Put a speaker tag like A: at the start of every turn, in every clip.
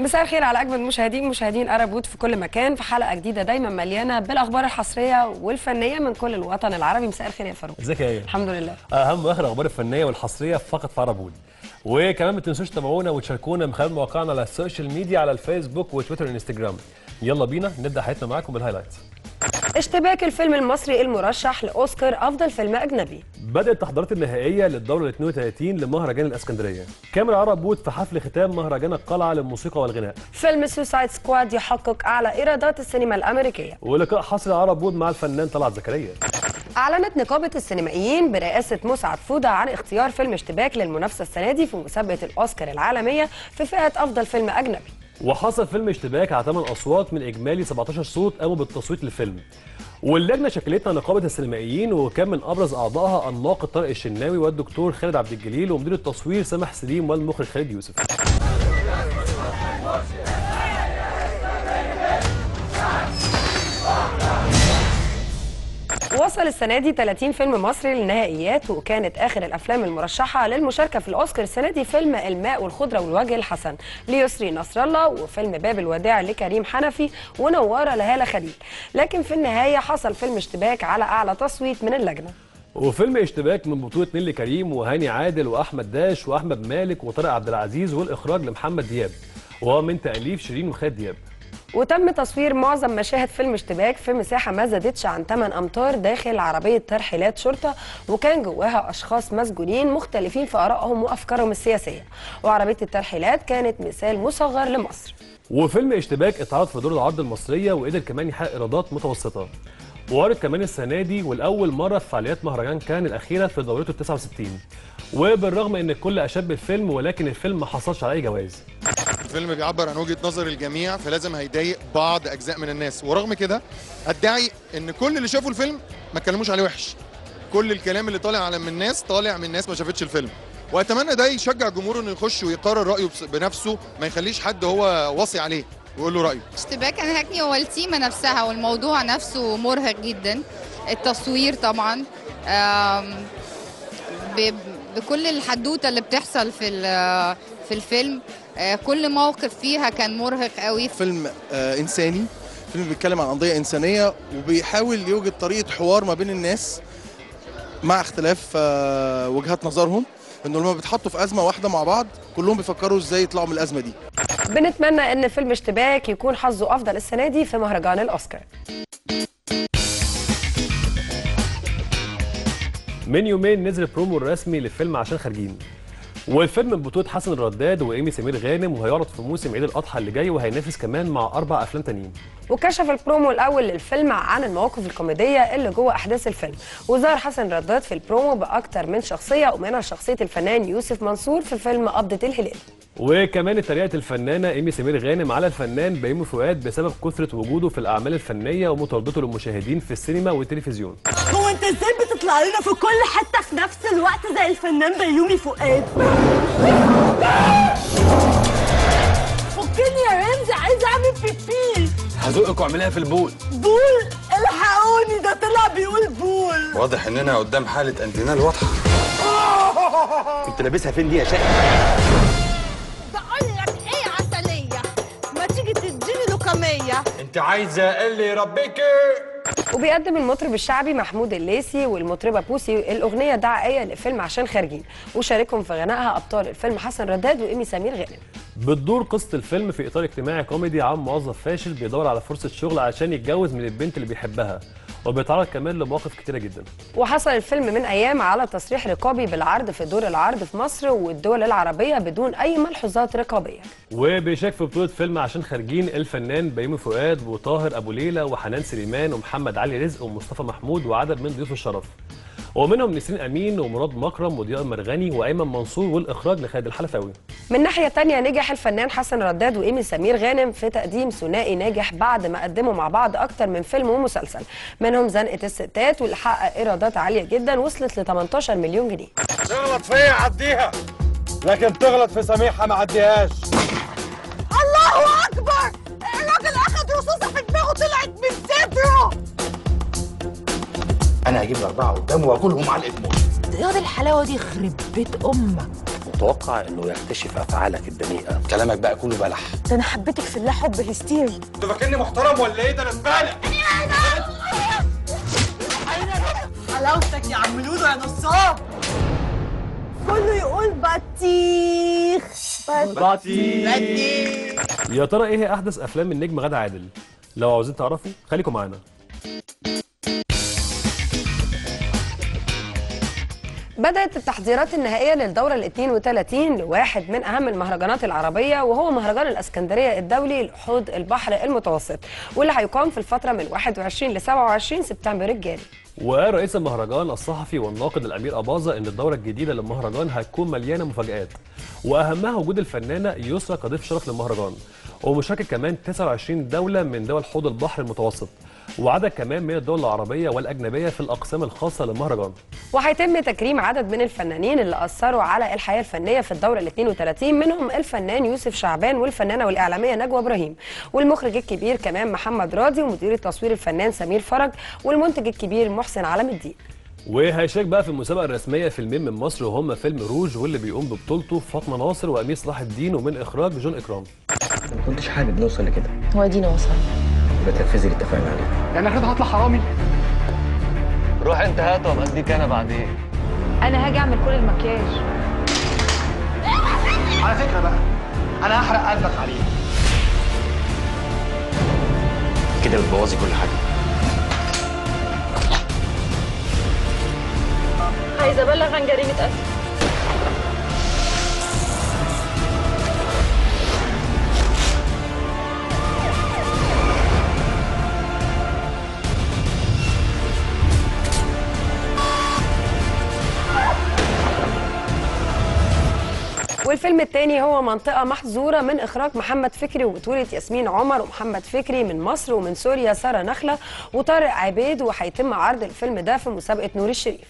A: مساء الخير على اجمل مشاهدين مشاهدين ارابوت في كل مكان في حلقه جديده دايما مليانه بالاخبار الحصريه والفنيه من كل الوطن العربي مساء الخير يا فاروق
B: ازيك يا ايه؟
A: الحمد لله
B: اهم واخر الاخبار الفنيه والحصريه فقط في عربون وكمان ما تنسوش تتابعونا وتشاركونا من خلال مواقعنا على السوشيال ميديا على الفيسبوك وتويتر وانستجرام يلا بينا نبدا حياتنا معاكم بالهايلايتس
A: اشتباك الفيلم المصري المرشح لاوسكار افضل فيلم اجنبي
B: بدات التحضيرات النهائيه للدوره ال 32 لمهرجان الاسكندريه كامل عرب بوت في حفل ختام مهرجان القلعه للموسيقى والغناء
A: فيلم سوسايد سكواد يحقق اعلى ايرادات السينما الامريكيه
B: ولقاء حصري عرب بوت مع الفنان طلعت زكريا
A: اعلنت نقابه السينمائيين برئاسه مسعد فوده عن اختيار فيلم اشتباك للمنافسه السنه دي في مسابقه الاوسكار العالميه في فئه افضل فيلم اجنبي
B: وحصل فيلم اشتباك على 8 اصوات من اجمالي 17 صوت قاموا بالتصويت للفيلم واللجنه شكلتها نقابه السينمائيين وكان من ابرز اعضائها الناقد طارق الشناوي والدكتور خالد عبد الجليل ومدير التصوير سامح سليم والمخرج خالد يوسف
A: وصل السنه دي 30 فيلم مصري للنهائيات وكانت اخر الافلام المرشحه للمشاركه في الاوسكار السنه دي فيلم الماء والخضره والوجه الحسن ليسري نصر الله وفيلم باب الوداع لكريم حنفي ونواره لهاله خليل لكن في النهايه حصل فيلم اشتباك على اعلى تصويت من اللجنه
B: وفيلم اشتباك من بطوله نيلي كريم وهاني عادل واحمد داش واحمد مالك وطارق عبد العزيز والاخراج لمحمد دياب وهو من تاليف شيرين وخالد دياب
A: وتم تصوير معظم مشاهد فيلم اشتباك في مساحة ما زادتش عن 8 أمتار داخل عربية ترحيلات شرطة وكان جواها أشخاص مسجونين مختلفين في آرائهم وأفكارهم السياسية وعربية الترحيلات كانت مثال مصغر لمصر
B: وفيلم اشتباك اتعرض في دور العرض المصريه وقدر كمان يحقق ايرادات متوسطه وعرض كمان السنه دي ولاول مره في فعاليات مهرجان كان الاخيره في دورته ال 69 وبالرغم ان الكل اشاد بالفيلم ولكن الفيلم ما حصلش على اي جوائز
C: الفيلم بيعبر عن وجهه نظر الجميع فلازم هيضايق بعض اجزاء من الناس ورغم كده ادعي ان كل اللي شافوا الفيلم ما اتكلموش عليه وحش كل الكلام اللي طالع على من الناس طالع من ناس ما شافتش الفيلم واتمنى ده يشجع جمهوره انه يخش ويقرر رايه بس- بنفسه ما يخليش حد هو واصي عليه ويقول له رايه
D: اشتباك انهكني هو التيمة نفسها والموضوع نفسه مرهق جدا التصوير طبعا آم، ب- بكل الحدوتة اللي بتحصل في ال- في الفيلم آه، كل موقف فيها كان مرهق قوي
E: فيلم آه انساني فيلم بيتكلم عن قضيه انسانيه وبيحاول يوجد طريقه حوار ما بين الناس مع اختلاف آه وجهات نظرهم ان لما بيتحطوا في ازمه واحده مع بعض كلهم بيفكروا ازاي يطلعوا من الازمه دي
A: بنتمنى ان فيلم اشتباك يكون حظه افضل السنه دي في مهرجان الاوسكار
B: من يومين نزل البرومو الرسمي للفيلم عشان خارجين والفيلم من بطوله حسن الرداد وايمي سمير غانم وهيعرض في موسم عيد الاضحى اللي جاي وهينافس كمان مع اربع افلام تانيين
A: وكشف البرومو الاول للفيلم عن المواقف الكوميديه اللي جوه احداث الفيلم وظهر حسن رداد في البرومو باكتر من شخصيه ومنها شخصيه الفنان يوسف منصور في فيلم قبضه الهلال
B: وكمان اتريقت الفنانه ايمي سمير غانم على الفنان بيومي فؤاد بسبب كثره وجوده في الاعمال الفنيه ومطاردته للمشاهدين في السينما والتلفزيون
F: هو انت ازاي بتطلع لنا في كل حته في نفس الوقت زي الفنان بيومي فؤاد فكني يا رمزي عايزه اعمل بيبي
G: هزقك واعملها في البول
F: بول الحقوني ده طلع بيقول بول
G: واضح اننا قدام حاله انتينال واضحه كنت لابسها فين دي يا شقي
F: بقول لك ايه عسليه ما تيجي تديني لقميه
G: انت عايزه اللي يربيكي
A: وبيقدم المطرب الشعبي محمود الليثي والمطربه بوسي الاغنيه دعائيه لفيلم عشان خارجين وشاركهم في غنائها ابطال الفيلم حسن رداد وايمي سمير غانم
B: بتدور قصه الفيلم في اطار اجتماعي كوميدي عن موظف فاشل بيدور على فرصه شغل عشان يتجوز من البنت اللي بيحبها وبيتعرض كمان لمواقف كتيره جدا
A: وحصل الفيلم من ايام على تصريح رقابي بالعرض في دور العرض في مصر والدول العربيه بدون اي ملحوظات رقابيه
B: وبيشارك في بطولة فيلم عشان خارجين الفنان بيومي فؤاد وطاهر أبو ليلى وحنان سليمان ومحمد علي رزق ومصطفى محمود وعدد من ضيوف الشرف ومنهم نسرين أمين ومراد مكرم وضياء مرغني وأيمن منصور والإخراج لخالد الحلفاوي
A: من ناحية تانية نجح الفنان حسن رداد وإيمي سمير غانم في تقديم ثنائي ناجح بعد ما قدموا مع بعض أكتر من فيلم ومسلسل منهم زنقة الستات واللي حقق إيرادات عالية جدا وصلت ل 18 مليون جنيه
G: تغلط فيا عديها لكن تغلط في سميحه ما عديهاش
F: الله اكبر الراجل اخد رصاصه في دماغه طلعت من صدره
H: انا هجيب الاربعه قدامه واكلهم علقه موت
F: ياض الحلاوه دي خرب بيت امك
H: متوقع انه يكتشف افعالك الدنيئه
G: كلامك بقى كله بلح
F: ده انا حبيتك في الله حب هستيري
G: انت فاكرني محترم ولا ايه ده انا زباله
F: حلاوتك يا عم لولو يا نصاب كله يقول بطيخ بطيخ
B: يا ترى ايه هي احدث افلام النجم غادة عادل لو عاوزين تعرفوا خليكم معانا
A: بدأت التحضيرات النهائية للدورة ال 32 لواحد من أهم المهرجانات العربية وهو مهرجان الإسكندرية الدولي لحوض البحر المتوسط واللي هيقام في الفترة من 21 ل 27 سبتمبر الجاري.
B: وقال رئيس المهرجان الصحفي والناقد الامير اباظه ان الدوره الجديده للمهرجان هتكون مليانه مفاجات واهمها وجود الفنانه يسرا كضيف شرف للمهرجان ومشاركه كمان 29 دوله من دول حوض البحر المتوسط وعدد كمان من الدول العربيه والاجنبيه في الاقسام الخاصه للمهرجان
A: وهيتم تكريم عدد من الفنانين اللي أثروا على الحياة الفنية في الدورة ال 32 منهم الفنان يوسف شعبان والفنانة والإعلامية نجوى إبراهيم والمخرج الكبير كمان محمد راضي ومدير التصوير الفنان سمير فرج والمنتج الكبير محسن علام الدين
B: وهيشارك بقى في المسابقه الرسميه فيلمين من مصر وهم فيلم روج واللي بيقوم ببطولته فاطمه ناصر وامير صلاح الدين ومن اخراج جون اكرام
H: ما كنتش حابب نوصل لكده
I: هو دينا وصل
H: بتنفذي اللي اتفقنا عليه
G: يعني انا هطلع حرامي
J: روح انت هات وابقى اديك انا بعدين
I: انا هاجي اعمل كل المكياج
G: على فكره بقى انا هحرق قلبك عليه
H: كده بتبوظي كل حاجه
I: عايزه ابلغ عن جريمه قتل
A: والفيلم الثاني هو منطقة محظورة من إخراج محمد فكري وبطولة ياسمين عمر ومحمد فكري من مصر ومن سوريا سارة نخلة وطارق عبيد وهيتم عرض الفيلم ده في مسابقة نور الشريف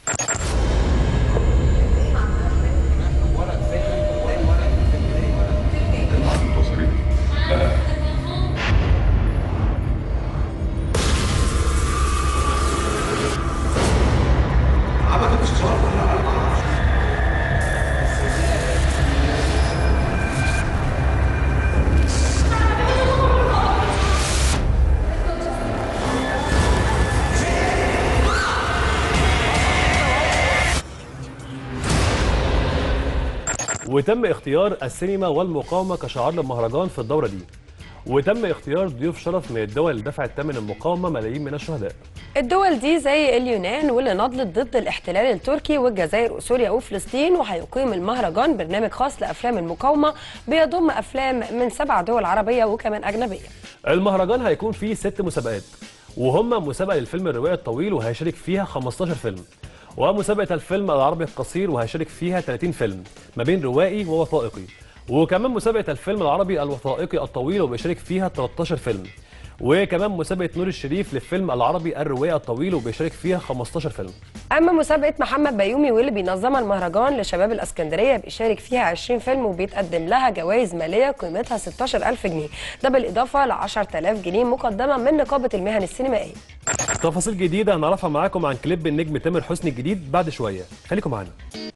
B: وتم اختيار السينما والمقاومه كشعار للمهرجان في الدوره دي وتم اختيار ضيوف شرف من الدول اللي دفعت ثمن المقاومه ملايين من الشهداء
A: الدول دي زي اليونان واللي نضلت ضد الاحتلال التركي والجزائر وسوريا وفلسطين وهيقيم المهرجان برنامج خاص لافلام المقاومه بيضم افلام من سبع دول عربيه وكمان اجنبيه
B: المهرجان هيكون فيه ست مسابقات وهم مسابقه للفيلم الروائي الطويل وهيشارك فيها 15 فيلم ومسابقه الفيلم العربي القصير وهيشارك فيها 30 فيلم ما بين روائي ووثائقي وكمان مسابقه الفيلم العربي الوثائقي الطويل وبيشارك فيها 13 فيلم وكمان مسابقه نور الشريف للفيلم العربي الروائي الطويل وبيشارك فيها 15 فيلم
A: اما مسابقه محمد بيومي واللي بينظمها المهرجان لشباب الاسكندريه بيشارك فيها 20 فيلم وبيتقدم لها جوائز ماليه قيمتها 16000 جنيه ده بالاضافه ل 10000 جنيه مقدمه من نقابه المهن السينمائيه
B: تفاصيل جديده هنعرفها معاكم عن كليب النجم تامر حسني الجديد بعد شويه خليكم معانا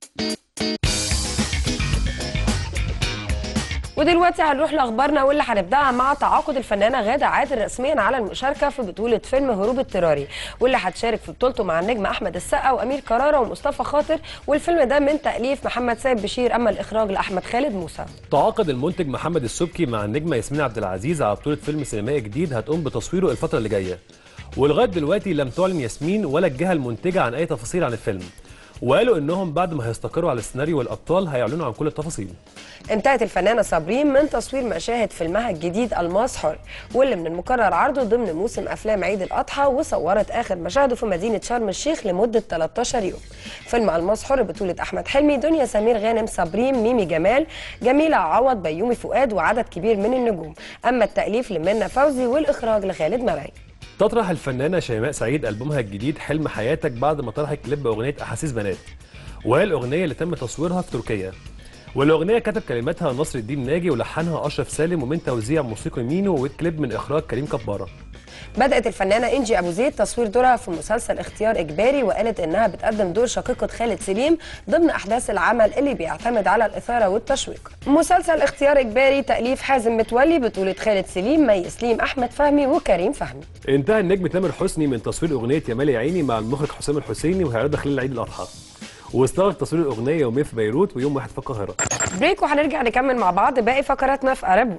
A: ودلوقتي هنروح لاخبارنا واللي هنبداها مع تعاقد الفنانه غاده عادل رسميا على المشاركه في بطوله فيلم هروب اضطراري واللي هتشارك في بطولته مع النجم احمد السقا وامير كراره ومصطفى خاطر والفيلم ده من تاليف محمد سيد بشير اما الاخراج لاحمد خالد موسى
B: تعاقد المنتج محمد السبكي مع النجمه ياسمين عبد العزيز على بطوله فيلم سينمائي جديد هتقوم بتصويره الفتره اللي جايه ولغايه دلوقتي لم تعلن ياسمين ولا الجهه المنتجه عن اي تفاصيل عن الفيلم وقالوا انهم بعد ما هيستقروا على السيناريو والابطال هيعلنوا عن كل التفاصيل
A: انتهت الفنانه صابرين من تصوير مشاهد فيلمها الجديد الماس حر واللي من المقرر عرضه ضمن موسم افلام عيد الاضحى وصورت اخر مشاهده في مدينه شرم الشيخ لمده 13 يوم فيلم الماس حر بطوله احمد حلمي دنيا سمير غانم صابرين ميمي جمال جميله عوض بيومي فؤاد وعدد كبير من النجوم اما التاليف لمنى فوزي والاخراج لخالد مرعي
B: تطرح الفنانه شيماء سعيد البومها الجديد حلم حياتك بعد ما طرحت كليب اغنيه احاسيس بنات وهي الاغنيه اللي تم تصويرها في تركيا والاغنيه كتب كلماتها نصر الدين ناجي ولحنها اشرف سالم ومن توزيع موسيقي مينو والكليب من اخراج كريم كباره
A: بدأت الفنانة إنجي أبو زيد تصوير دورها في مسلسل اختيار إجباري وقالت إنها بتقدم دور شقيقة خالد سليم ضمن أحداث العمل اللي بيعتمد على الإثارة والتشويق. مسلسل اختيار إجباري تأليف حازم متولي بطولة خالد سليم مي سليم أحمد فهمي وكريم فهمي.
B: انتهى النجم تامر حسني من تصوير اغنيه يا مالي عيني مع المخرج حسام الحسيني وهيعرضها خلال عيد الاضحى واستغرق تصوير الاغنيه يومين في بيروت ويوم واحد في القاهره
A: بريك وهنرجع نكمل مع بعض باقي فقراتنا في أرب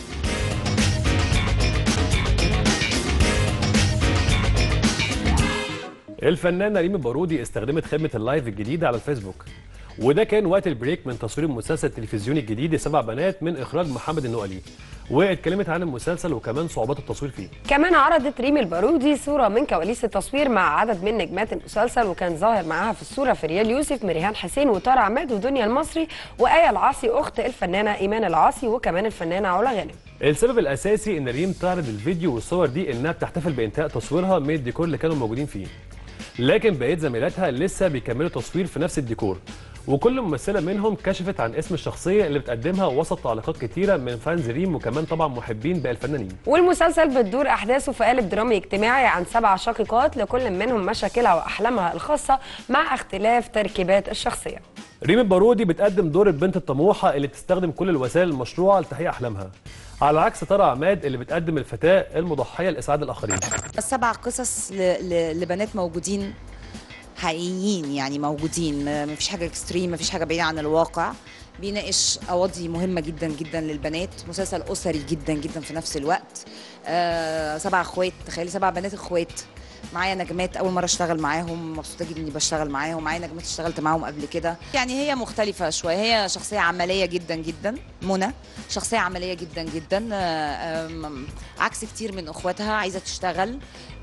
B: الفنانه ريم البارودي استخدمت خدمه اللايف الجديده على الفيسبوك وده كان وقت البريك من تصوير المسلسل التلفزيوني الجديد سبع بنات من اخراج محمد النقلي واتكلمت عن المسلسل وكمان صعوبات التصوير فيه
A: كمان عرضت ريم البارودي صورة من كواليس التصوير مع عدد من نجمات المسلسل وكان ظاهر معاها في الصورة فريال يوسف مريهان حسين وطارق عماد ودنيا المصري وآية العاصي أخت الفنانة إيمان العاصي وكمان الفنانة علا غانم
B: السبب الاساسي ان ريم تعرض الفيديو والصور دي انها بتحتفل بانتهاء تصويرها من الديكور اللي كانوا موجودين فيه لكن بقيه زميلاتها لسه بيكملوا تصوير في نفس الديكور وكل ممثله منهم كشفت عن اسم الشخصيه اللي بتقدمها وسط تعليقات كتيره من فانز ريم وكمان طبعا محبين باقي الفنانين
A: والمسلسل بتدور أحداثه في قالب درامي اجتماعي عن سبع شقيقات لكل منهم مشاكلها وأحلامها الخاصة مع اختلاف تركيبات الشخصية
B: ريم البارودي بتقدم دور البنت الطموحه اللي بتستخدم كل الوسائل المشروعه لتحقيق احلامها على عكس طارق عماد اللي بتقدم الفتاه المضحيه لاسعاد الاخرين
K: سبع قصص ل... ل... لبنات موجودين حقيقيين يعني موجودين ما فيش حاجه اكستريم ما فيش حاجه بعيده عن الواقع بيناقش قواضي مهمه جدا جدا للبنات مسلسل اسري جدا جدا في نفس الوقت آه سبع اخوات تخيلي سبع بنات اخوات معايا نجمات اول مره اشتغل معاهم مبسوطه جدا اني بشتغل معاهم معايا نجمات اشتغلت معاهم قبل كده يعني هي مختلفه شويه هي شخصيه عمليه جدا جدا منى شخصيه عمليه جدا جدا آه، آم، عكس كتير من اخواتها عايزه تشتغل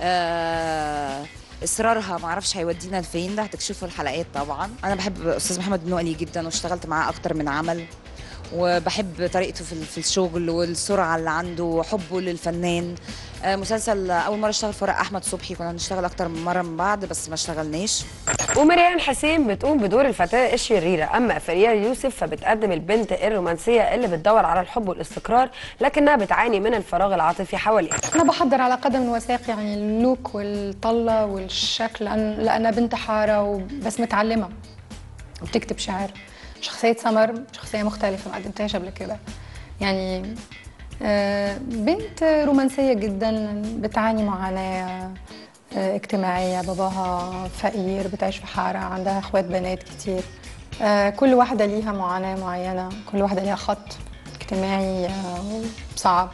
K: آه، اصرارها ما اعرفش هيودينا لفين ده هتكشفوا الحلقات طبعا انا بحب استاذ محمد النقلي جدا واشتغلت معاه اكتر من عمل وبحب طريقته في في الشغل والسرعه اللي عنده وحبه للفنان آه، مسلسل اول مره اشتغل في ورق احمد صبحي كنا نشتغل اكتر من مره من بعض بس ما اشتغلناش
A: ومريان حسين بتقوم بدور الفتاة الشريرة أما فريال يوسف فبتقدم البنت الرومانسية اللي بتدور على الحب والاستقرار لكنها بتعاني من الفراغ العاطفي حواليها
L: أنا بحضر على قدم وساق يعني اللوك والطلة والشكل لأن لأنها بنت حارة وبس متعلمة وبتكتب شعر شخصية سمر شخصية مختلفة ما قدمتهاش قبل كده يعني آه، بنت رومانسية جدا بتعاني معاناة آه، اجتماعية باباها فقير بتعيش في حارة عندها اخوات بنات كتير آه، كل واحدة ليها معاناة معينة كل واحدة ليها خط اجتماعي آه، صعب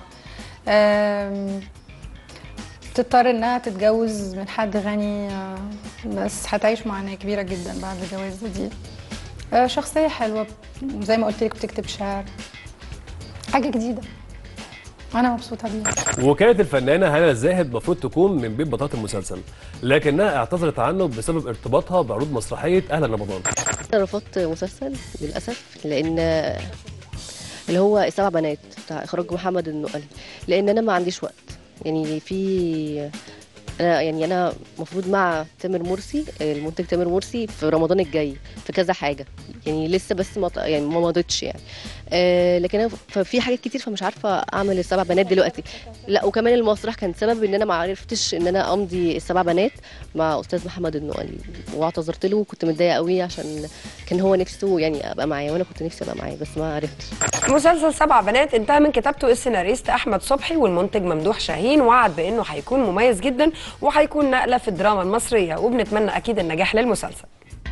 L: آم، تضطر انها تتجوز من حد غني آه، بس هتعيش معاناة كبيرة جدا بعد الجواز دي آه، شخصية حلوة زي ما قلت لك بتكتب شعر حاجة جديدة أنا مبسوطة بيها
B: وكانت الفنانه هنا الزاهد المفروض تكون من بين بطلات المسلسل لكنها اعتذرت عنه بسبب ارتباطها بعروض مسرحيه اهلا رمضان
M: انا رفضت مسلسل للاسف لان اللي هو السبع بنات بتاع اخراج محمد النقلي لان انا ما عنديش وقت يعني في انا يعني انا المفروض مع تامر مرسي المنتج تامر مرسي في رمضان الجاي في كذا حاجه يعني لسه بس ما يعني ما مضتش يعني آه لكن انا ففي حاجات كتير فمش عارفه اعمل السبع بنات دلوقتي لا وكمان المسرح كان سبب ان انا ما عرفتش ان انا امضي السبع بنات مع استاذ محمد النقلي واعتذرت له وكنت متضايقه قوي عشان كان هو نفسه يعني ابقى معايا وانا كنت نفسي ابقى معاه بس ما عرفتش
A: مسلسل سبع بنات انتهى من كتابته السيناريست احمد صبحي والمنتج ممدوح شاهين وعد بانه هيكون مميز جدا وهيكون نقله في الدراما المصريه وبنتمنى اكيد النجاح للمسلسل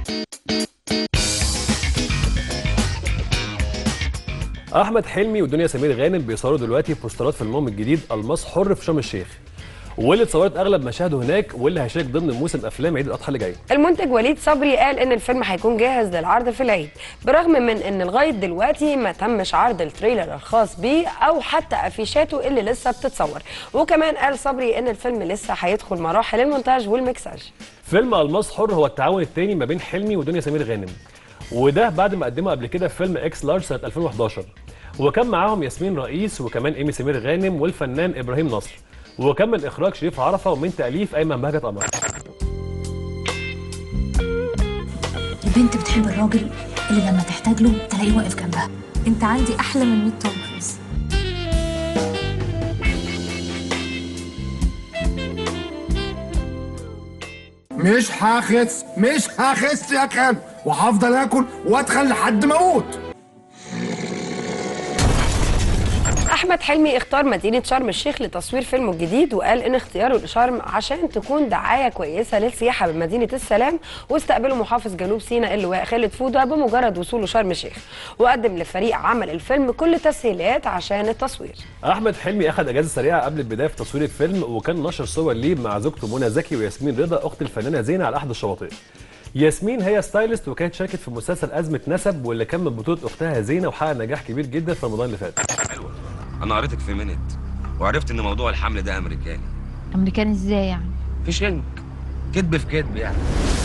B: احمد حلمي ودنيا سمير غانم بيصوروا دلوقتي بوسترات فيلمهم الجديد الماس حر في شرم الشيخ واللي اتصورت اغلب مشاهده هناك واللي هيشارك ضمن موسم افلام عيد الاضحى اللي جاي
A: المنتج وليد صبري قال ان الفيلم هيكون جاهز للعرض في العيد برغم من ان لغايه دلوقتي ما تمش عرض التريلر الخاص بيه او حتى افيشاته اللي لسه بتتصور وكمان قال صبري ان الفيلم لسه هيدخل مراحل المونتاج والمكساج
B: فيلم الماس حر هو التعاون الثاني ما بين حلمي ودنيا سمير غانم وده بعد ما قدموا قبل كده في فيلم اكس لارج سنه 2011 وكان معاهم ياسمين رئيس وكمان ايمي سمير غانم والفنان ابراهيم نصر وكان من اخراج شريف عرفه ومن تاليف ايمن بهجت قمر
N: البنت بتحب الراجل اللي لما تحتاج له تلاقيه واقف جنبها انت عندي احلى من 100 توم كروز
O: مش هخس مش هخس يا كلب وهفضل اكل واتخن لحد ما اموت
A: احمد حلمي اختار مدينه شرم الشيخ لتصوير فيلمه الجديد وقال ان اختياره لشرم عشان تكون دعايه كويسه للسياحه بمدينه السلام واستقبله محافظ جنوب سيناء اللواء خالد فوده بمجرد وصوله شرم الشيخ وقدم لفريق عمل الفيلم كل التسهيلات عشان التصوير
B: احمد حلمي اخذ اجازه سريعه قبل البدايه في تصوير الفيلم وكان نشر صور ليه مع زوجته منى زكي وياسمين رضا اخت الفنانه زينه على احد الشواطئ ياسمين هي ستايلست وكانت شاركت في مسلسل ازمه نسب واللي كان من بطوله اختها زينه وحقق نجاح كبير جدا في رمضان اللي فات
P: حلوة أنا قريتك في منت وعرفت إن موضوع الحمل ده أمريكاني
Q: امريكان ازاي يعني
P: مفيش علمك كذب في كذب يعني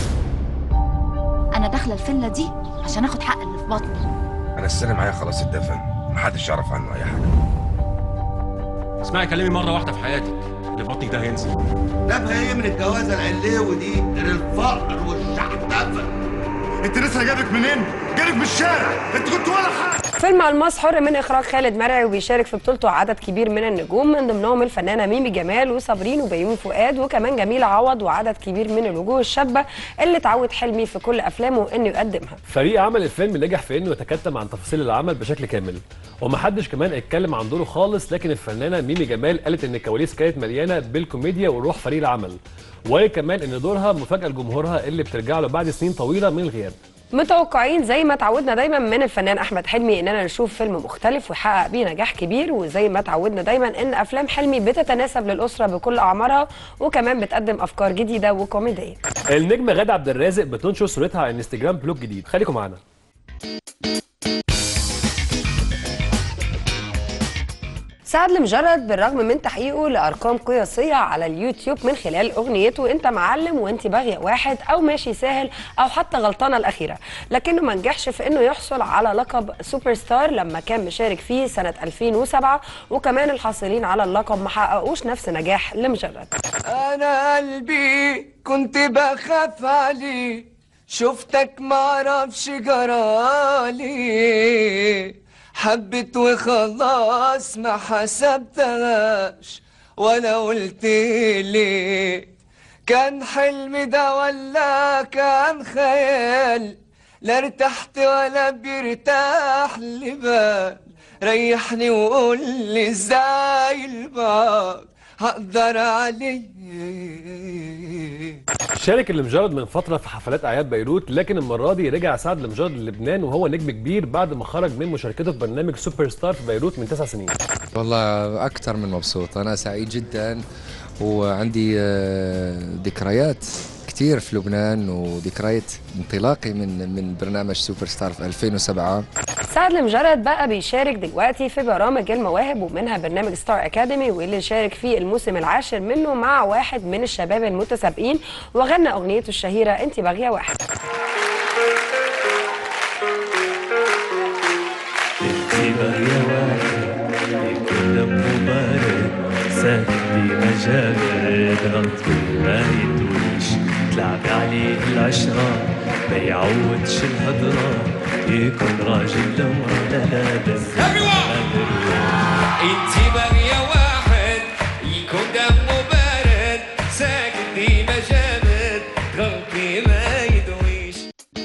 N: انا داخله الفيلا دي عشان اخد حق اللي في بطني
P: أنا السنة معايا خلاص اتدفن محدش يعرف عنه أي حاجة
R: اسمعي كلامي مرة واحدة في حياتك اللي في بطنك ده هينزل
S: ده ايه من الجوازه العليوي دي غير الفقر والشحتفه
O: انت لسه جابك منين؟ جابك من الشارع انت كنت ولا حاجه
A: فيلم الماس حر من اخراج خالد مرعي وبيشارك في بطولته عدد كبير من النجوم من ضمنهم الفنانه ميمي جمال وصابرين وبيومي فؤاد وكمان جميله عوض وعدد كبير من الوجوه الشابه اللي تعود حلمي في كل افلامه انه يقدمها
B: فريق عمل الفيلم نجح في انه يتكتم عن تفاصيل العمل بشكل كامل ومحدش كمان اتكلم عن دوره خالص لكن الفنانه ميمي جمال قالت ان الكواليس كانت مليانه بالكوميديا وروح فريق العمل وقالت كمان ان دورها مفاجاه لجمهورها اللي بترجع له بعد سنين طويله من الغياب
A: متوقعين زي ما تعودنا دايما من الفنان احمد حلمي اننا نشوف فيلم مختلف ويحقق بيه نجاح كبير وزي ما تعودنا دايما ان افلام حلمي بتتناسب للاسره بكل اعمارها وكمان بتقدم افكار جديده وكوميديه
B: النجمه غاده عبد الرازق بتنشر صورتها على انستجرام بلوج جديد خليكم معانا
A: سعد المجرد بالرغم من تحقيقه لارقام قياسيه على اليوتيوب من خلال اغنيته انت معلم وانت باغيه واحد او ماشي ساهل او حتى غلطانه الاخيره لكنه ما نجحش في انه يحصل على لقب سوبر ستار لما كان مشارك فيه سنه 2007 وكمان الحاصلين على اللقب ما حققوش نفس نجاح لمجرد
T: انا قلبي كنت بخاف عليه شفتك معرفش جرالي حبت وخلاص ما حسبتهاش ولا قلت ليه كان حلم ده ولا كان خيال لا ارتحت ولا بيرتاح لبال ريحني وقول لي ازاي البعض هقدر عليه
B: شارك المجرد من فتره في حفلات اعياد بيروت لكن المره دي رجع سعد المجرد للبنان وهو نجم كبير بعد ما خرج من مشاركته في برنامج سوبر ستار في بيروت من تسع سنين
U: والله أكثر من مبسوط أنا سعيد جدا وعندي آه، ذكريات كثير في لبنان وذكريات انطلاقي من من برنامج سوبر ستار في 2007
A: سعد المجرد بقى بيشارك دلوقتي في برامج المواهب ومنها برنامج ستار اكاديمي واللي شارك فيه الموسم العاشر منه مع واحد من الشباب المتسابقين وغنى اغنيته الشهيره انت باغيه واحد
V: باغية واحد يكون دمه بارد ساكت مجابد غلطي ما يدوش تلعب عليه العشرة ما يعودش الهضرة يكون راجل لو على هذا الزمان
T: انت باغية واحد يكون دمه بارد ساكت ديما جامد غلطي ما يدويش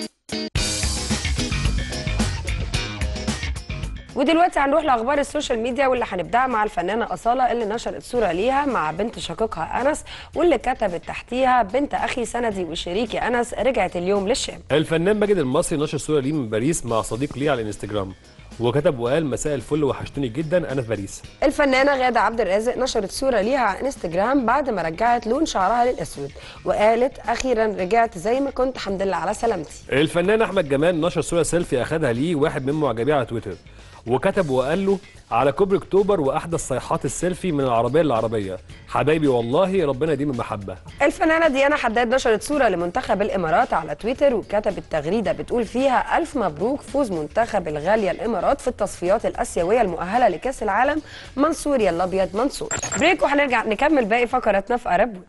A: ودلوقتي هنروح لاخبار السوشيال ميديا واللي هنبداها مع الفنانه اصاله اللي نشرت صوره ليها مع بنت شقيقها انس واللي كتبت تحتيها بنت اخي سندي وشريكي انس رجعت اليوم للشام
B: الفنان ماجد المصري نشر صوره ليه من باريس مع صديق ليه على الانستجرام وكتب وقال مساء الفل وحشتوني جدا انا في باريس
A: الفنانه غاده عبد الرازق نشرت صوره ليها على انستجرام بعد ما رجعت لون شعرها للاسود وقالت اخيرا رجعت زي ما كنت الحمد لله على سلامتي
B: الفنان احمد جمال نشر صوره سيلفي اخدها ليه واحد من معجبيه على تويتر وكتب وقال له على كوبري اكتوبر واحدث صيحات السيلفي من العربيه للعربيه حبايبي والله ربنا يديم المحبه
A: الفنانة ديانا حداد نشرت صورة لمنتخب الإمارات على تويتر وكتبت تغريدة بتقول فيها ألف مبروك فوز منتخب الغالية الإمارات في التصفيات الآسيوية المؤهلة لكأس العالم منصور يا الأبيض منصور بريك وهنرجع نكمل باقي فقراتنا في أرب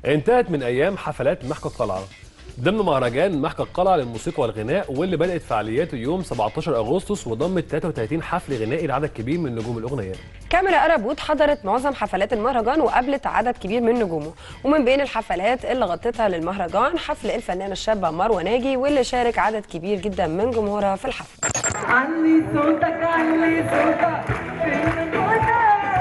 B: انتهت من ايام حفلات محكى القلعه ضمن مهرجان محكى القلعه للموسيقى والغناء واللي بدات فعالياته يوم 17 اغسطس وضمت 33 حفل غنائي لعدد كبير من نجوم الاغنيه
A: كاميرا أرابوت حضرت معظم حفلات المهرجان وقابلت عدد كبير من نجومه ومن بين الحفلات اللي غطتها للمهرجان حفل الفنانة الشابة مروة ناجي واللي شارك عدد كبير جدا من جمهورها في الحفل
F: علي صوتك علي صوتك فين الهدى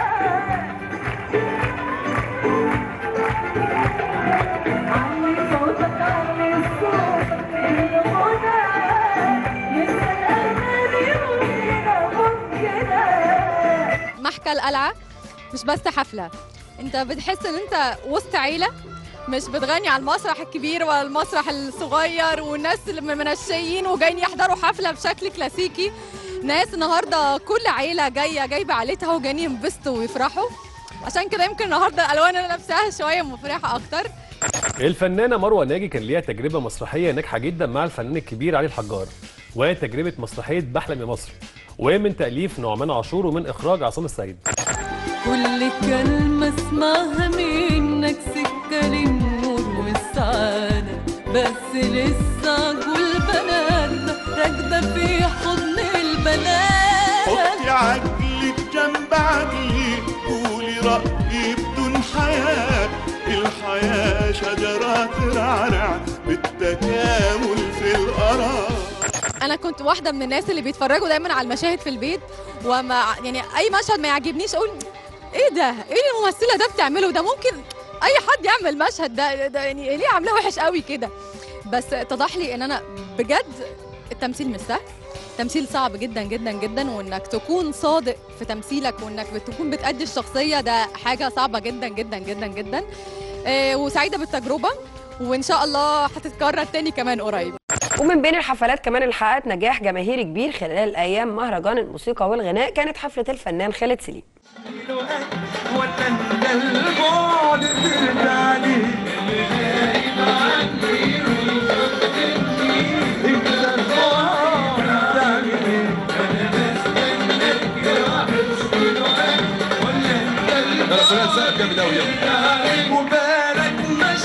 F: علي صوتك علي صوتك فين الهدى لسه الأغاني ممكنة ممكنة
C: محكى القلعة مش بس حفلة انت بتحس ان انت وسط عيلة مش بتغني على المسرح الكبير ولا المسرح الصغير والناس اللي منشيين وجايين يحضروا حفلة بشكل كلاسيكي ناس النهارده كل عيلة جاية جايبة عيلتها وجايين ينبسطوا ويفرحوا عشان كده يمكن النهارده الالوان اللي انا لابساها شويه مفرحه اكتر
B: الفنانه مروه ناجي كان ليها تجربه مسرحيه ناجحه جدا مع الفنان الكبير علي الحجار وهي تجربه مسرحيه بحلم يا مصر وهي من تاليف نعمان عاشور ومن اخراج عصام السيد
D: كل كلمة اسمعها منك سكة للنور والسعادة بس لسه عجول بناتنا راكدة في حضن البنات
W: حطي عقلك جنب عقلي قولي رأيي بدون حياة الحياة شجرة ترعرع بالتكامل في القرار
C: انا كنت واحده من الناس اللي بيتفرجوا دايما على المشاهد في البيت وما يعني اي مشهد ما يعجبنيش اقول ايه ده ايه اللي الممثله ده بتعمله ده ممكن اي حد يعمل مشهد ده, ده يعني ليه عاملاه وحش قوي كده بس اتضح لي ان انا بجد التمثيل مش سهل تمثيل صعب جدا جدا جدا وانك تكون صادق في تمثيلك وانك تكون بتأدي الشخصيه ده حاجه صعبه جدا جدا جدا جدا آه، وسعيده بالتجربه وان شاء الله هتتكرر تاني كمان قريب
A: ومن بين الحفلات كمان اللي حققت نجاح جماهيري كبير خلال ايام مهرجان الموسيقى والغناء كانت حفله الفنان خالد سليم
W: البعد ترجعني
G: لا سؤال سقف جامد قوي
W: وبالك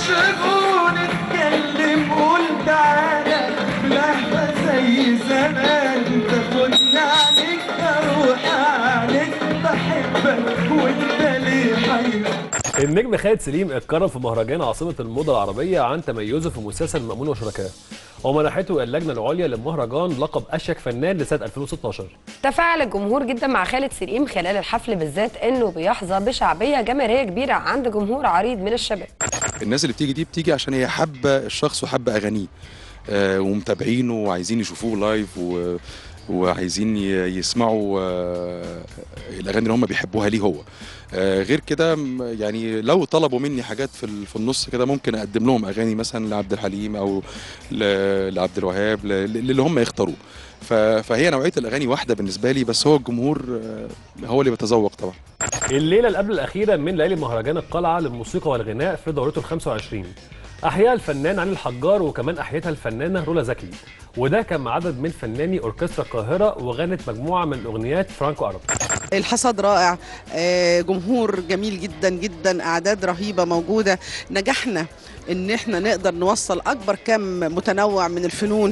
W: مشغول اتكلم قول تعالى بلحظة زي زمان تاخدني عليك اروح عليك بحبك وانت ليه حيران
B: النجم خالد سليم اتكرم في مهرجان عاصمة الموضة العربية عن تميزه في مسلسل مأمون وشركاه ومنحته اللجنة العليا للمهرجان لقب أشيك فنان لسنة 2016
A: تفاعل الجمهور جدا مع خالد سليم خلال الحفل بالذات انه بيحظى بشعبيه جماهيريه كبيره عند جمهور عريض من الشباب
G: الناس اللي بتيجي دي بتيجي عشان هي حابه الشخص وحابه اغانيه آه، ومتابعينه وعايزين يشوفوه لايف و... وعايزين ي- يسمعوا آه، الاغاني اللي هم بيحبوها ليه هو آه، غير كده م- يعني لو طلبوا مني حاجات في ال- في النص كده ممكن اقدم لهم اغاني مثلا لعبد الحليم او ل- لعبد الوهاب ل- ل- اللي هم يختاروه ف- فهي نوعيه الاغاني واحده بالنسبه لي بس هو الجمهور آه، هو اللي بيتذوق طبعا
B: الليلة اللي قبل الأخيرة من ليالي مهرجان القلعة للموسيقى والغناء في دورته ال 25 أحياها الفنان علي الحجار وكمان أحيتها الفنانة رولا زكي وده كان مع عدد من فناني أوركسترا القاهرة وغنت مجموعة من أغنيات فرانكو عرب
X: الحصاد رائع آه، جمهور جميل جدا جدا اعداد رهيبه موجوده نجحنا ان احنا نقدر نوصل اكبر كم متنوع من الفنون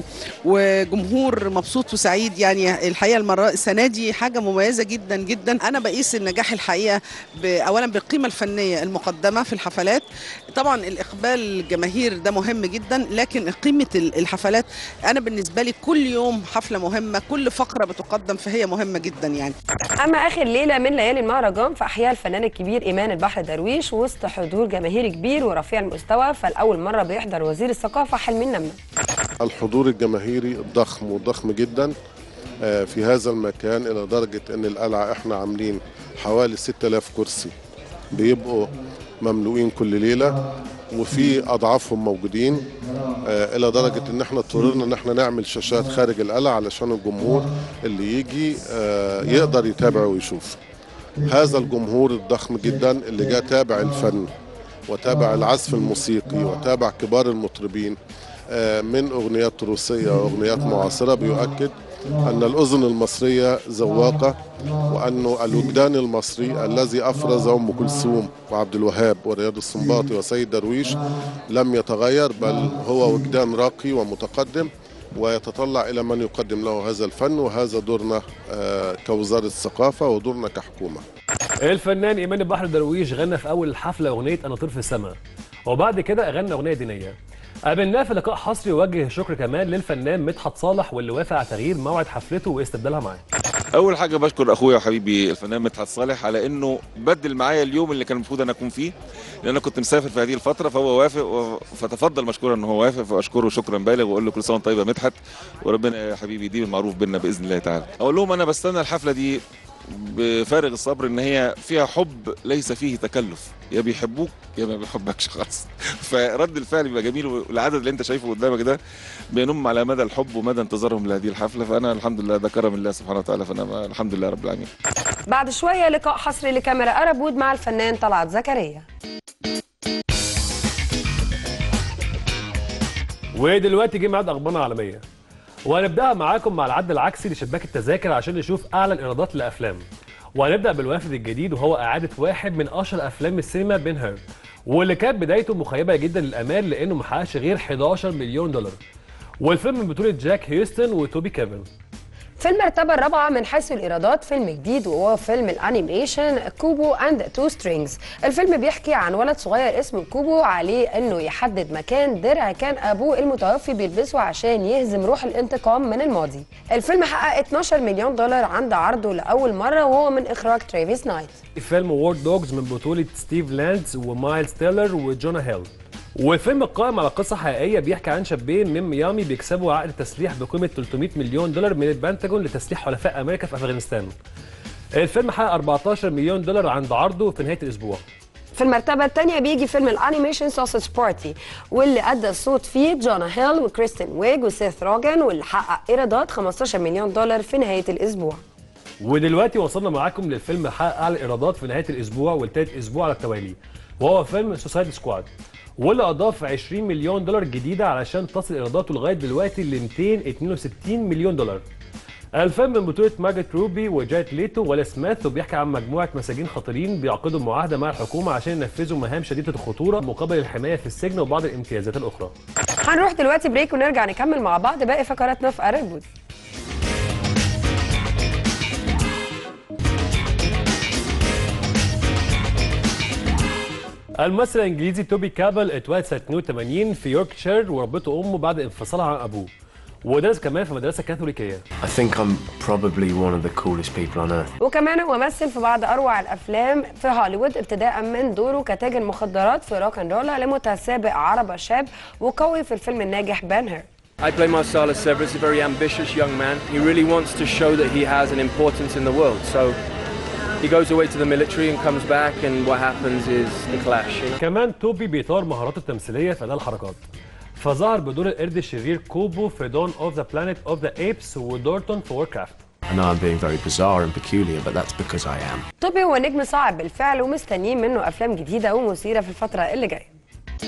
X: وجمهور مبسوط وسعيد يعني الحقيقه المره السنه دي حاجه مميزه جدا جدا انا بقيس النجاح الحقيقه ب- اولا بالقيمه الفنيه المقدمه في الحفلات طبعا الاقبال الجماهير ده مهم جدا لكن قيمه ال- الحفلات انا بالنسبه لي كل يوم حفله مهمه كل فقره بتقدم فهي مهمه جدا يعني
A: اما اخر ليله من ليالي المهرجان فاحياها الفنان الكبير ايمان البحر درويش وسط حضور جماهيري كبير ورفيع المستوى فالاول مره بيحضر وزير الثقافه حلمي النمه
Y: الحضور الجماهيري الضخم وضخم جدا آه، في هذا المكان إلى درجة أن القلعة إحنا عاملين حوالي 6000 كرسي بيبقوا مملوئين كل ليلة وفي أضعافهم موجودين آه، إلى درجة أن إحنا اضطررنا أن إحنا نعمل شاشات خارج القلعة علشان الجمهور اللي يجي آه، يقدر يتابع ويشوف هذا الجمهور الضخم جدا اللي جاء تابع الفن وتابع العزف الموسيقي وتابع كبار المطربين آه، من أغنيات تراثية وأغنيات معاصرة بيؤكد أن الأذن المصرية ذواقة وأن الوجدان المصري الذي أفرز أم كلثوم وعبد الوهاب ورياض السنباطي وسيد درويش لم يتغير بل هو وجدان راقي ومتقدم ويتطلع إلى من يقدم له هذا الفن وهذا دورنا آه، كوزارة الثقافة ودورنا كحكومة
B: الفنان ايمان البحر درويش غنى في اول الحفله اغنيه انا طير في السماء وبعد كده غنى اغنيه دينيه قابلناه في لقاء حصري وجه شكر كمان للفنان مدحت صالح واللي وافق على تغيير موعد حفلته واستبدالها معاه
E: اول حاجه بشكر اخويا وحبيبي الفنان مدحت صالح على انه بدل معايا اليوم اللي كان المفروض انا اكون فيه لان انا كنت مسافر في هذه الفتره فهو وافق و- فتفضل مشكورا ان هو وافق فاشكره شكرا بالغ واقول له كل سنه وانت طيب يا مدحت وربنا يا حبيبي يديم المعروف بينا باذن الله تعالى اقول لهم انا بستنى الحفله دي بفارغ الصبر ان هي فيها حب ليس فيه تكلف يا بيحبوك يا ما بيحبكش خالص فرد الفعل بيبقى جميل والعدد اللي انت شايفه قدامك ده بينم على مدى الحب ومدى انتظارهم لهذه الحفله فانا الحمد لله ده كرم الله سبحانه وتعالى فانا الحمد لله رب العالمين
A: بعد شويه لقاء حصري لكاميرا ارابود مع الفنان طلعت زكريا
B: ودلوقتي جه ميعاد اخبارنا العالميه وهنبداها معاكم مع العد العكسي لشباك التذاكر عشان نشوف اعلى الايرادات للافلام وهنبدا بالوافد الجديد وهو اعاده واحد من اشهر افلام السينما بين هير واللي كانت بدايته مخيبه جدا للامال لانه ما حققش غير 11 مليون دولار والفيلم من بطوله جاك هيوستن وتوبي كيفن
A: في المرتبة الرابعة من حيث الإيرادات فيلم جديد وهو فيلم الأنيميشن كوبو أند تو سترينجز الفيلم بيحكي عن ولد صغير اسمه كوبو عليه إنه يحدد مكان درع كان أبوه المتوفي بيلبسه عشان يهزم روح الانتقام من الماضي الفيلم حقق 12 مليون دولار عند عرضه لأول مرة وهو من إخراج ترافيس نايت
B: فيلم وورد دوجز من بطولة ستيف لاندز ومايلز تيلر وجونا هيل والفيلم قائم على قصة حقيقية بيحكي عن شابين من ميامي بيكسبوا عقد تسليح بقيمة 300 مليون دولار من البنتاجون لتسليح حلفاء أمريكا في أفغانستان الفيلم حقق 14 مليون دولار عند عرضه في نهاية الأسبوع
A: في المرتبة الثانية بيجي فيلم الانيميشن سوسج بارتي واللي أدى الصوت فيه جونا هيل وكريستين ويج وسيث روجن واللي حقق إيرادات 15 مليون دولار في نهاية الأسبوع
B: ودلوقتي وصلنا معاكم للفيلم اللي حقق اعلى ايرادات في نهايه الاسبوع والتالت اسبوع على التوالي وهو فيلم سوسايد سكواد واللي اضاف 20 مليون دولار جديده علشان تصل ايراداته لغايه دلوقتي ل 262 مليون دولار الفيلم من بطولة ماجت روبي وجايت ليتو ولا سميث وبيحكي عن مجموعة مساجين خطيرين بيعقدوا معاهدة مع الحكومة عشان ينفذوا مهام شديدة الخطورة مقابل الحماية في السجن وبعض الامتيازات الأخرى.
A: هنروح دلوقتي بريك ونرجع نكمل مع بعض باقي فقراتنا في أرابود
B: الممثل الانجليزي توبي كابل اتولد سنه 82 في يوركشير وربته امه بعد انفصالها عن ابوه ودرس كمان في مدرسه كاثوليكيه
H: I think I'm probably one of the coolest people on earth.
A: وكمان هو مثل في بعض أروع الأفلام في هوليوود ابتداء من دوره كتاجر مخدرات في روك اند رولا لمتسابق عربة شاب وقوي في الفيلم الناجح بانهر
I: I play Marcellus Severus, a very ambitious young man. He really wants to show that he has an importance in the world. So he goes away to the military and comes back, and what happens is the clash. You know?
B: كمان توبي بيطور مهاراته التمثيليه في اداء الحركات فظهر بدور القرد الشرير كوبو في دون اوف ذا بلانيت اوف ذا ايبس ودورتون في ووركرافت
H: I know I'm being very bizarre and peculiar, but that's because I am.
A: توبي هو نجم صاعد بالفعل ومستنيين منه أفلام جديدة ومثيرة في الفترة اللي جاية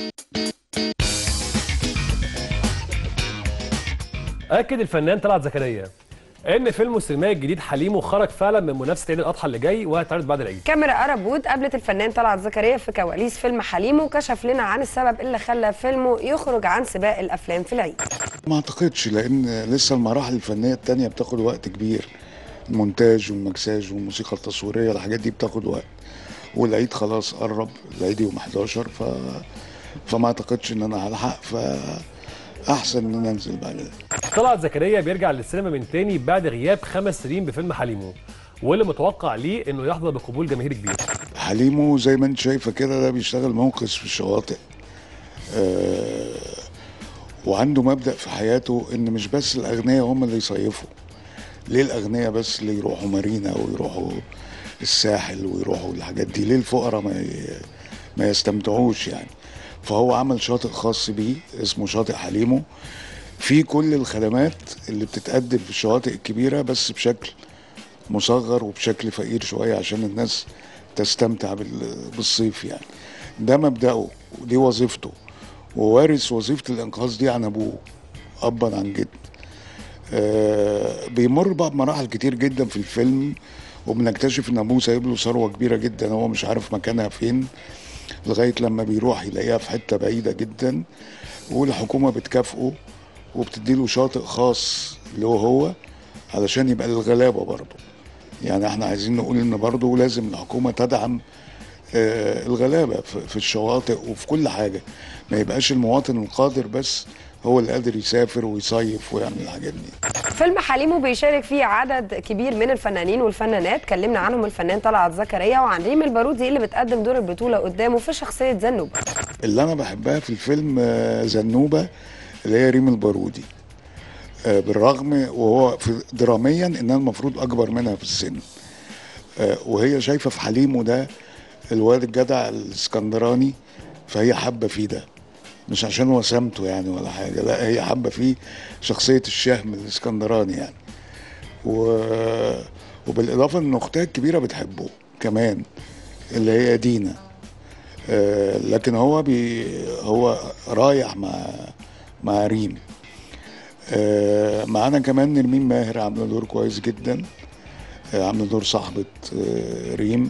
B: اكد الفنان طلعت زكريا ان فيلمه السينمائي الجديد حليمه خرج فعلا من منافسه عيد الاضحى اللي جاي وهيتعرض بعد العيد
A: كاميرا أرابود قابلت الفنان طلعت زكريا في كواليس فيلم حليم وكشف لنا عن السبب اللي خلى فيلمه يخرج عن سباق الأفلام في العيد
J: ما اعتقدش لان لسه المراحل الفنيه التانية بتاخد وقت كبير المونتاج والمكساج والموسيقى التصويريه الحاجات دي بتاخد وقت والعيد خلاص قرب العيد يوم 11 ف فما اعتقدش ان انا هلحق فاحسن ان انا انزل بعد ده
B: طلعت زكريا بيرجع للسينما من تاني بعد غياب خمس سنين بفيلم حليمه واللي متوقع ليه انه يحظى بقبول جماهيري كبير
J: حليمو زي ما انت شايفه كده ده بيشتغل منقذ في الشواطئ آه وعنده مبدأ في حياته ان مش بس الاغنياء هم اللي يصيفوا ليه الاغنياء بس اللي يروحوا مارينا ويروحوا الساحل ويروحوا الحاجات دي ليه الفقراء ما ي- ما يستمتعوش يعني فهو عمل شاطئ خاص بيه اسمه شاطئ حليمو فيه كل الخدمات اللي بتتقدم في الشواطئ الكبيرة بس بشكل مصغر وبشكل فقير شوية عشان الناس تستمتع بال- بالصيف يعني ده مبدأه ودي وظيفته ووارث وظيفه الانقاذ دي عن ابوه ابا عن جد آه بيمر بقى بمراحل كتير جدا في الفيلم وبنكتشف ان ابوه سايب له ثروه كبيره جدا هو مش عارف مكانها فين لغايه لما بيروح يلاقيها في حته بعيده جدا والحكومه بتكافئه وبتديله شاطئ خاص اللي هو هو علشان يبقى للغلابه برضه يعني احنا عايزين نقول ان برضه لازم الحكومه تدعم آه، الغلابه في في الشواطئ وفي كل حاجه ما يبقاش المواطن القادر بس هو اللي قادر يسافر ويصيف ويعمل الحاجات دي
A: فيلم حليمو بيشارك فيه عدد كبير من الفنانين والفنانات كلمنا عنهم الفنان طلعت زكريا وعن ريم البارودي اللي بتقدم دور البطوله قدامه في شخصيه زنوبه
J: اللي انا بحبها في الفيلم آه، زنوبه اللي هي ريم البارودي آه، بالرغم وهو في دراميا انها المفروض اكبر منها في السن آه، وهي شايفه في حليمو ده الواد الجدع الاسكندراني فهي حابه فيه ده مش عشان وسامته يعني ولا حاجه لا هي حابه فيه شخصيه الشهم الاسكندراني يعني و... وبالاضافه ان اختها الكبيره بتحبه كمان اللي هي دينا آه، لكن هو بي هو رايح مع مع ريم آه، معانا كمان نرمين ماهر عامله دور كويس جدا آه، عامله دور صاحبه آه، ريم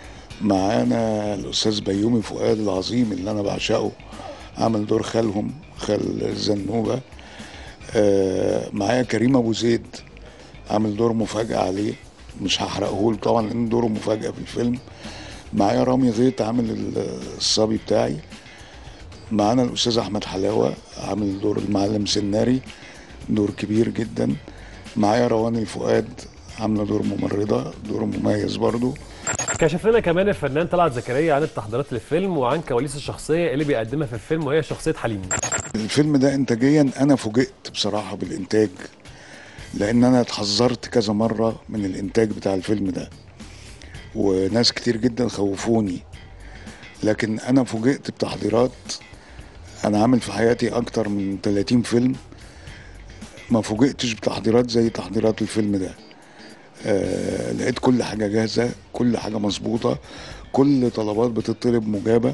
J: معانا الاستاذ بيومي فؤاد العظيم اللي انا بعشقه عامل دور خالهم خال زنوبه آه، معايا كريم ابو زيد عامل دور مفاجاه عليه مش هحرقه طبعا لان دوره مفاجاه في الفيلم معايا رامي غيط عامل ال- الصبي بتاعي معانا الاستاذ احمد حلاوه عامل دور المعلم سناري دور كبير جدا معايا روان الفؤاد عامله دور ممرضه دور مميز برضو
B: كشف لنا كمان الفنان طلعت زكريا عن التحضيرات للفيلم وعن كواليس الشخصيه اللي بيقدمها في الفيلم وهي شخصيه حليم
J: الفيلم ده انتاجيا انا فوجئت بصراحه بالانتاج لان انا اتحذرت كذا مره من الانتاج بتاع الفيلم ده وناس كتير جدا خوفوني لكن انا فوجئت بتحضيرات انا عامل في حياتي اكتر من 30 فيلم ما فوجئتش بتحضيرات زي تحضيرات الفيلم ده آه لقيت كل حاجه جاهزه كل حاجه مظبوطه كل طلبات بتطلب مجابه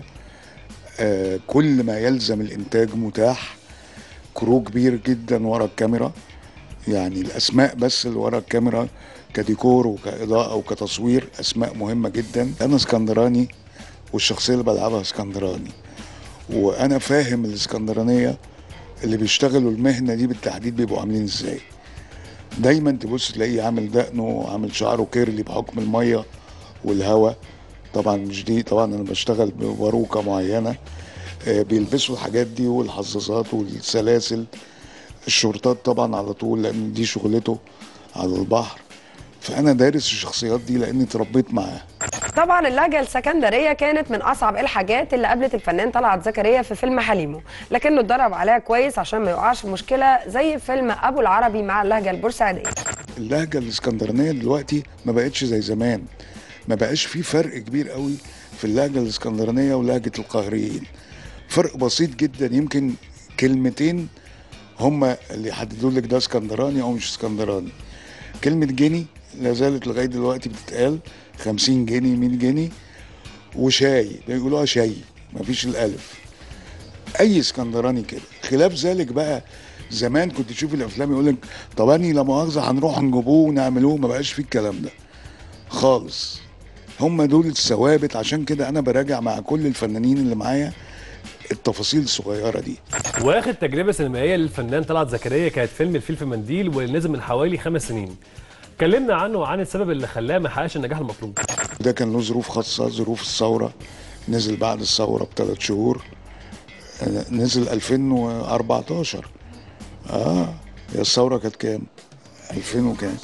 J: آه كل ما يلزم الانتاج متاح كرو كبير جدا ورا الكاميرا يعني الاسماء بس اللي ورا الكاميرا كديكور وكاضاءه وكتصوير اسماء مهمه جدا انا اسكندراني والشخصيه اللي بلعبها اسكندراني وانا فاهم الاسكندرانيه اللي بيشتغلوا المهنه دي بالتحديد بيبقوا عاملين ازاي دايما تبص تلاقيه عامل دقنه وعامل شعره كيرلي بحكم الميه والهواء طبعا مش دي طبعا انا بشتغل بباروكه معينه آه، بيلبسوا الحاجات دي والحظاظات والسلاسل الشورتات طبعا على طول لان دي شغلته على البحر فانا دارس الشخصيات دي لاني اتربيت معاها
A: طبعا اللهجه السكندريه كانت من اصعب الحاجات اللي قابلت الفنان طلعت زكريا في فيلم حليمو لكنه اتدرب عليها كويس عشان ما يقعش في مشكله زي فيلم ابو العربي مع اللهجه البورسعيديه
J: اللهجه الاسكندرانيه دلوقتي ما بقتش زي زمان ما بقاش في فرق كبير قوي في اللهجه الاسكندرانيه ولهجه القاهريين فرق بسيط جدا يمكن كلمتين هما اللي يحددوا لك ده اسكندراني او مش اسكندراني كلمه جني لا زالت لغايه دلوقتي بتتقال 50 جنيه 100 جنيه وشاي بيقولوها شاي مفيش الالف اي اسكندراني كده خلاف ذلك بقى زمان كنت تشوف الافلام يقول لك طب اني لا مؤاخذه هنروح نجيبوه ونعملوه ما بقاش فيه الكلام ده خالص هم دول الثوابت عشان كده انا براجع مع كل الفنانين اللي معايا التفاصيل الصغيره دي
B: واخر تجربه سينمائيه للفنان طلعت زكريا كانت فيلم الفيل في منديل واللي نزل من حوالي خمس سنين اتكلمنا عنه وعن السبب اللي خلاه ما حققش النجاح المطلوب
J: ده كان له ظروف خاصه ظروف الثوره نزل بعد الثوره بثلاث شهور آه، نزل 2014 اه هي الثوره كانت كام 2000 وكام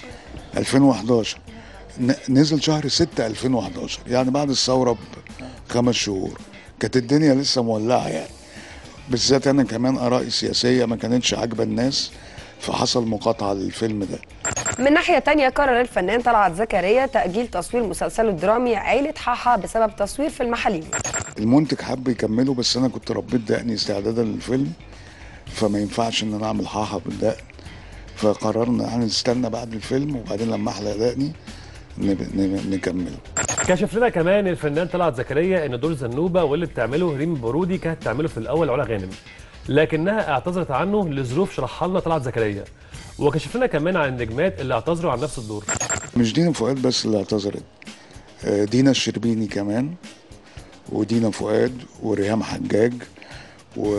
J: 2011 ن- نزل شهر 6 2011 يعني بعد الثوره بخمس شهور كانت الدنيا لسه مولعه يعني بالذات انا كمان ارائي السياسيه ما كانتش عاجبه الناس فحصل مقاطعه للفيلم ده
A: من ناحيه تانية قرر الفنان طلعت زكريا تاجيل تصوير مسلسله الدرامي عيله حاحا بسبب تصوير فيلم حليم
J: المنتج حب يكمله بس انا كنت ربيت دقني استعدادا للفيلم فما ينفعش ان انا اعمل حاحه بالدقن فقررنا ان نستنى بعد الفيلم وبعدين لما احلق دقني نب- نب- نكمله
B: كشف لنا كمان الفنان طلعت زكريا ان دور زنوبه واللي بتعمله ريم برودي كانت تعمله في الاول علا غانم لكنها اعتذرت عنه لظروف شرحها لنا طلعت زكريا وكشف لنا كمان عن النجمات اللي اعتذروا عن نفس الدور
J: مش دينا فؤاد بس اللي اعتذرت آه، دينا الشربيني كمان ودينا فؤاد وريهام حجاج و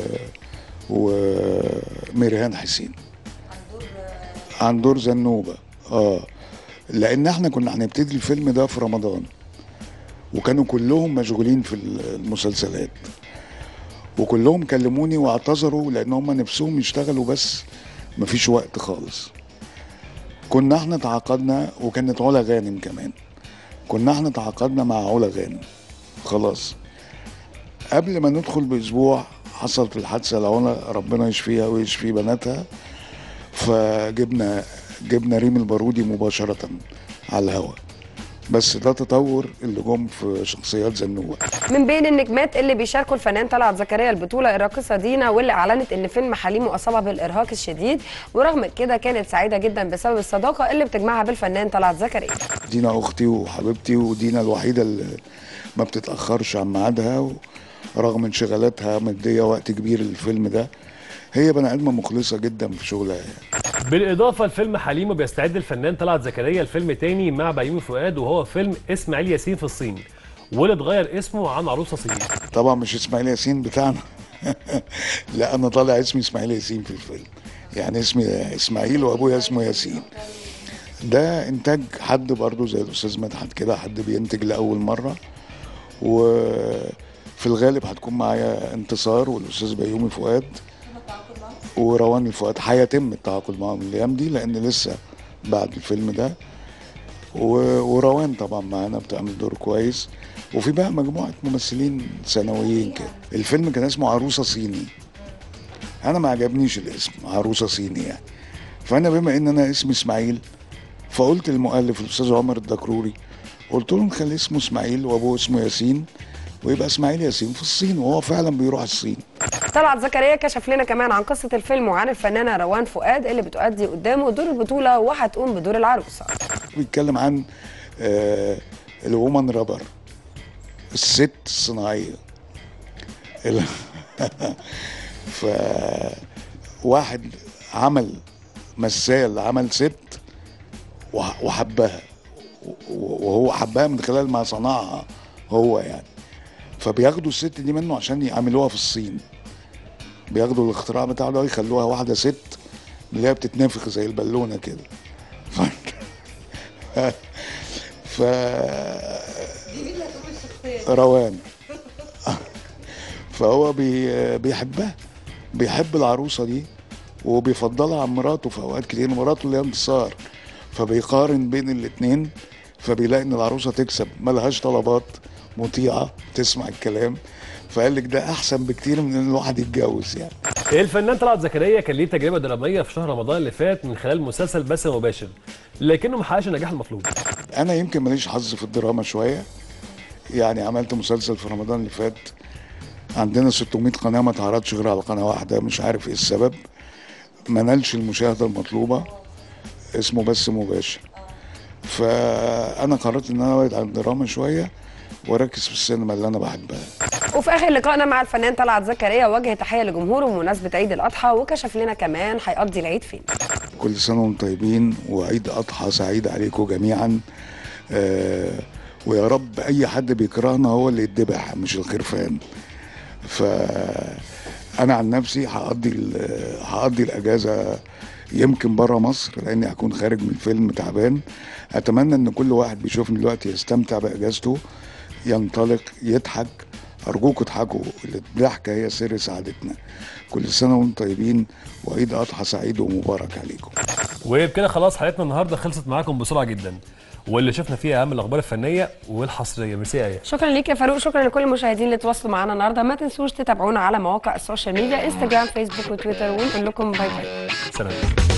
J: وميرهان حسين عن دور زنوبة اه لان احنا كنا هنبتدي الفيلم ده في رمضان وكانوا كلهم مشغولين في المسلسلات وكلهم كلموني واعتذروا لان هم نفسهم يشتغلوا بس مفيش وقت خالص كنا احنا تعاقدنا وكانت علا غانم كمان كنا احنا تعاقدنا مع علا غانم خلاص قبل ما ندخل باسبوع حصلت الحادثه لعلا ربنا يشفيها ويشفي بناتها فجبنا جبنا ريم البارودي مباشره على الهواء بس ده تطور اللي جم في شخصيات زنوبه
A: من بين النجمات اللي بيشاركوا الفنان طلعت زكريا البطوله الراقصه دينا واللي اعلنت ان فيلم حليم اصابها بالارهاق الشديد ورغم كده كانت سعيده جدا بسبب الصداقه اللي بتجمعها بالفنان طلعت زكريا
J: دينا اختي وحبيبتي ودينا الوحيده اللي ما بتتاخرش عن ميعادها رغم انشغالاتها مديه وقت كبير للفيلم ده هي بني ادمه مخلصه جدا في شغلها يعني.
B: بالاضافه لفيلم حليم بيستعد الفنان طلعت زكريا لفيلم تاني مع بيومي فؤاد وهو فيلم اسماعيل ياسين في الصين واللي اتغير اسمه عن عروسه صيني
J: طبعا مش اسماعيل ياسين بتاعنا لا انا طالع اسمي اسماعيل ياسين في الفيلم يعني اسمي اسماعيل وابويا اسمه ياسين ده انتاج حد برضه زي الاستاذ مدحت كده حد بينتج لاول مره وفي الغالب هتكون معايا انتصار والاستاذ بيومي فؤاد وروان الفؤاد هيتم التعاقد معاهم الايام دي لان لسه بعد الفيلم ده و- وروان طبعا معانا بتعمل دور كويس وفي بقى مجموعه ممثلين ثانويين كده الفيلم كان اسمه عروسه صيني انا ما عجبنيش الاسم عروسه صيني يعني فانا بما ان انا اسمي اسماعيل فقلت للمؤلف الاستاذ عمر الدكروري قلت له نخلي اسمه اسماعيل وابوه اسمه ياسين ويبقى اسماعيل ياسين في الصين وهو فعلا بيروح الصين
A: طلعت زكريا كشف لنا كمان عن قصه الفيلم وعن الفنانه روان فؤاد اللي بتؤدي قدامه دور البطوله وهتقوم بدور العروسه
J: بيتكلم عن آه الومن رابر الست الصناعيه ال- ف واحد عمل مثال عمل ست وح- وحبها و- وهو حبها من خلال ما صنعها هو يعني فبياخدوا الست دي منه عشان يعملوها في الصين بياخدوا الاختراع بتاعه ده يخلوها واحده ست اللي هي بتتنفخ زي البالونه كده ف... ف... روان فهو بي... بيحبها بيحب العروسه دي وبيفضلها عن مراته في اوقات كتير مراته اللي هي انتصار فبيقارن بين الاتنين فبيلاقي ان العروسه تكسب ملهاش طلبات مطيعه تسمع الكلام فقال لك ده احسن بكتير من ان الواحد يتجوز يعني
B: الفنان طلعت زكريا كان ليه تجربه دراميه في شهر رمضان اللي فات من خلال مسلسل بث مباشر لكنه ما حققش النجاح المطلوب
J: انا يمكن ماليش حظ في الدراما شويه يعني عملت مسلسل في رمضان اللي فات عندنا 600 قناه ما اتعرضش غير على قناه واحده مش عارف ايه السبب ما نالش المشاهده المطلوبه اسمه بس مباشر فانا قررت ان انا ابعد عن الدراما شويه واركز في السينما اللي انا بحبها
A: وفي اخر لقائنا مع الفنان طلعت زكريا وجه تحيه لجمهوره بمناسبه عيد الاضحى وكشف لنا كمان هيقضي العيد فين
J: كل سنه وانتم طيبين وعيد اضحى سعيد عليكم جميعا آه ويا رب اي حد بيكرهنا هو اللي يتذبح مش الخرفان ف انا عن نفسي هقضي ال- هقضي الاجازه يمكن بره مصر لاني هكون خارج من فيلم تعبان اتمنى ان كل واحد بيشوفني دلوقتي يستمتع باجازته ينطلق يضحك ارجوكوا اضحكوا الضحكه هي سر سعادتنا كل سنه وانتم طيبين وعيد اضحى سعيد ومبارك عليكم
B: وبكده خلاص حلقتنا النهارده خلصت معاكم بسرعه جدا واللي شفنا فيها اهم الاخبار الفنيه والحصريه ميرسي يا ايه
A: شكرا ليك يا فاروق شكرا لكل المشاهدين اللي تواصلوا معانا النهارده ما تنسوش تتابعونا على مواقع السوشيال ميديا انستجرام فيسبوك وتويتر ونقول لكم باي باي
B: سلام